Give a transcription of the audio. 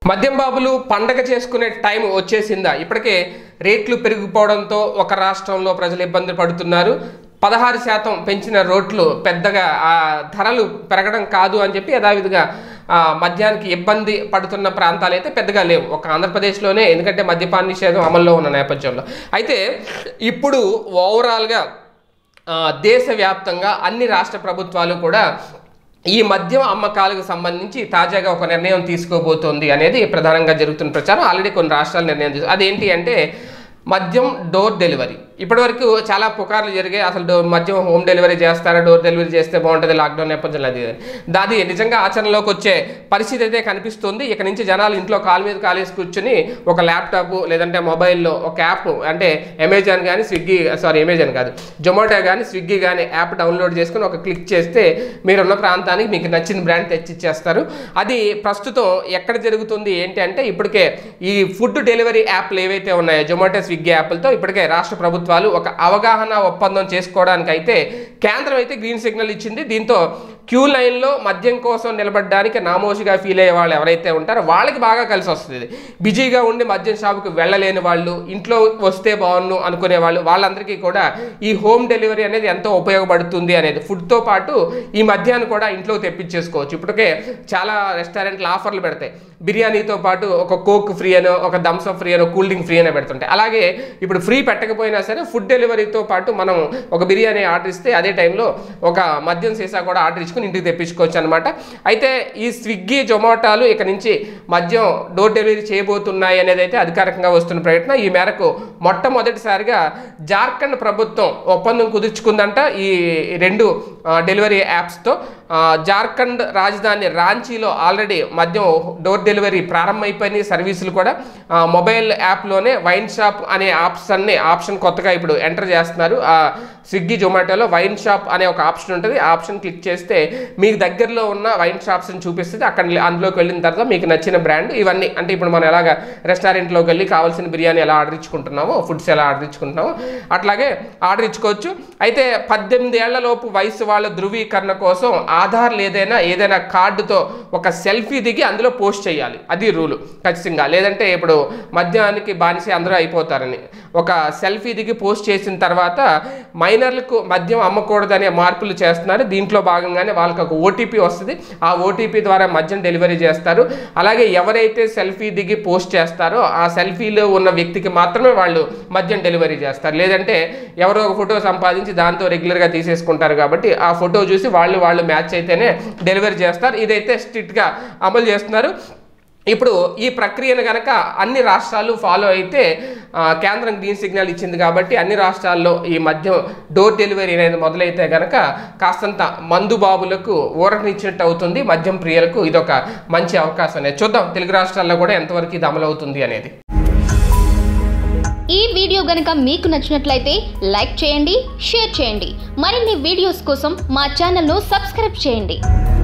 మద్యం బాబులు పండగ చేసుకునే టైం వచ్చేసిందా ఇప్పటికే రేట్లు పెరిగిపోవడంతో ఒక రాష్ట్రంలో ప్రజలు ఇబ్బంది పడుతున్నారు పదహారు శాతం పెంచిన రోట్లు పెద్దగా ఆ ధరలు పెరగడం కాదు అని చెప్పి యథావిధిగా ఆ, మద్యానికి ఇబ్బంది పడుతున్న ప్రాంతాలు అయితే పెద్దగా లేవు ఒక ఆంధ్రప్రదేశ్లోనే ఎందుకంటే మద్యపాన నిషేధం అమల్లో ఉన్న నేపథ్యంలో అయితే ఇప్పుడు ఓవరాల్గా ఆ, దేశవ్యాప్తంగా అన్ని రాష్ట్ర ప్రభుత్వాలు కూడా ఈ మద్యం అమ్మకాలకు సంబంధించి తాజాగా ఒక నిర్ణయం తీసుకోబోతోంది అనేది ప్రధానంగా జరుగుతున్న ప్రచారం ఆల్రెడీ కొన్ని రాష్ట్రాలు నిర్ణయం తీసుకు అదేంటి అంటే మద్యం డోర్ డెలివరీ ఇప్పటివరకు చాలా పుకార్లు జరిగాయి అసలు డోర్ మద్యం హోమ్ డెలివరీ చేస్తారా డోర్ డెలివరీ చేస్తే బాగుంటుంది లాక్డౌన్ నేపథ్యంలో అది ఇది. దాది నిజంగా ఆచరణలోకి వచ్చే పరిస్థితి అయితే కనిపిస్తుంది ఇక నుంచి జనాలు ఇంట్లో కాలు మీద కాలేసి కూర్చుని ఒక ల్యాప్టాప్ లేదంటే మొబైల్లో ఒక యాప్ అంటే అమెజాన్ కానీ స్విగ్గీ సారీ అమెజాన్ కాదు జొమాటో కానీ స్విగ్గీ కానీ యాప్ డౌన్లోడ్ చేసుకుని ఒక క్లిక్ చేస్తే మీరున్న ప్రాంతానికి మీకు నచ్చిన బ్రాండ్ తెచ్చిచ్చేస్తారు అది ప్రస్తుతం ఎక్కడ జరుగుతుంది ఏంటి అంటే ఇప్పటికే ఈ ఫుడ్ డెలివరీ యాప్లు ఏవైతే ఉన్నాయో జొమాటో స్విగ్గీ యాప్లతో ఇప్పటికే రాష్ట్ర ప్రభుత్వాలు ఒక అవగాహన ఒప్పందం చేసుకోవడానికి అయితే కేంద్రం అయితే గ్రీన్ సిగ్నల్ ఇచ్చింది దీంతో క్యూ లైన్లో మద్యం కోసం నిలబడడానికి నామోషిగా ఫీల్ అయ్యే వాళ్ళు ఎవరైతే ఉంటారో వాళ్ళకి బాగా కలిసి వస్తుంది ఇది. బిజీగా ఉండి మద్యం షాపుకి వెళ్ళలేని వాళ్ళు ఇంట్లో వస్తే బాగున్ను అనుకునే వాళ్ళు వాళ్ళందరికీ కూడా ఈ హోమ్ డెలివరీ అనేది ఎంతో ఉపయోగపడుతుంది అనేది ఫుడ్తో పాటు ఈ మద్యాన్ని కూడా ఇంట్లో తెప్పించేసుకోవచ్చు ఇప్పటికే చాలా రెస్టారెంట్లు ఆఫర్లు పెడతాయి బిర్యానీతో పాటు ఒక కోక్ ఫ్రీ అనో ఒక థమ్స్అప్ ఫ్రీ అనో కూల్ డ్రింక్ ఫ్రీ అనో పెడుతుంటాయి అలాగే ఇప్పుడు ఫ్రీ పెట్టకపోయినా సరే ఫుడ్ డెలివరీతో పాటు మనం ఒక బిర్యానీ ఆర్డర్ ఇస్తే అదే టైంలో ఒక మద్యం సీసా కూడా ఆర్డర్ ఇచ్చుకుని ఇంటికి తెప్పించుకోవచ్చు అనమాట అయితే ఈ స్విగ్గీ జొమాటోలు ఇక నుంచి మద్యం డోర్ డెలివరీ చేయబోతున్నాయి అనేది అయితే అధికారికంగా వస్తున్న ప్రయత్నం ఈ మేరకు మొట్టమొదటిసారిగా జార్ఖండ్ ప్రభుత్వం ఒప్పందం కుదుర్చుకుందంట ఈ రెండు ఆ, డెలివరీ యాప్స్తో ఆ, జార్ఖండ్ రాజధాని రాంచీలో ఆల్రెడీ మద్యం డోర్ డెలివరీ ప్రారంభమైపోయినాయి సర్వీసులు కూడా ఆ, మొబైల్ యాప్లోనే వైన్ షాప్ అనే ఆప్షన్ని ఆప్షన్ కొత్తగా ఇప్పుడు ఎంటర్ చేస్తున్నారు ఆ, స్విగ్గీ జొమాటోలో వైన్ షాప్ అనే ఒక ఆప్షన్ ఉంటుంది ఆ ఆప్షన్ క్లిక్ చేస్తే మీకు దగ్గరలో ఉన్న వైన్ షాప్స్ని చూపిస్తుంది అక్కడ అందులోకి వెళ్ళిన తర్వాత మీకు నచ్చిన బ్రాండ్ ఇవన్నీ అంటే ఇప్పుడు మనం ఎలాగ రెస్టారెంట్లోకి వెళ్ళి కావాల్సిన బిర్యానీ ఎలా ఆర్డర్ ఇచ్చుకుంటున్నామో ఫుడ్స్ ఎలా ఆర్డర్ ఇచ్చుకుంటున్నామో అట్లాగే ఆర్డర్ ఇచ్చుకోవచ్చు అయితే పద్దెనిమిది ఏళ్ల లోపు వయసు వాళ్ళ ధృవీకరణ కోసం ఆధార్ ఏదైనా ఏదైనా కార్డుతో ఒక సెల్ఫీ దిగి అందులో పోస్ట్ చేయాలి అది రూలు ఖచ్చితంగా లేదంటే ఇప్పుడు మద్యానికి బానిస అందరూ అయిపోతారని ఒక సెల్ఫీ దిగి పోస్ట్ చేసిన తర్వాత మైనర్లకు మద్యం అమ్మకూడదనే మార్పులు చేస్తున్నారు దీంట్లో భాగంగానే వాళ్ళకి ఒక ఓటీపీ వస్తుంది ఆ ఓటీపీ ద్వారా మద్యం డెలివరీ చేస్తారు అలాగే ఎవరైతే సెల్ఫీ దిగి పోస్ట్ చేస్తారో ఆ సెల్ఫీలో ఉన్న వ్యక్తికి మాత్రమే వాళ్ళు మద్యం డెలివరీ చేస్తారు లేదంటే ఎవరో ఒక ఫోటో సంపాదించి దాంతో రెగ్యులర్గా తీసేసుకుంటారు కాబట్టి ఆ ఫోటో చూసి వాళ్ళు వాళ్ళు మ్యాచ్ అయితేనే డెలివరీ చేస్తారు ఇదైతే స్ట్రిక్ట్గా అమలు చేస్తున్నారు ఇప్పుడు ఈ ప్రక్రియను కనుక అన్ని రాష్ట్రాలు ఫాలో అయితే ఆ, కేంద్రం గ్రీన్ సిగ్నల్ ఇచ్చింది కాబట్టి అన్ని రాష్ట్రాల్లో ఈ మద్యం డోర్ డెలివరీ అనేది మొదలైతే కనుక కాస్తంత మందు బాబులకు ఊరటనిచ్చినట్టు అవుతుంది మద్యం ప్రియులకు ఇదొక మంచి అవకాశం అనేది చూద్దాం తెలుగు రాష్ట్రాల్లో కూడా ఎంతవరకు ఇది అమలవుతుంది అనేది ఈ వీడియో గనుక మీకు నచ్చినట్లయితే లైక్ చేయండి షేర్ చేయండి మరిన్ని వీడియోస్ కోసం మా ఛానల్ను సబ్స్క్రైబ్ చేయండి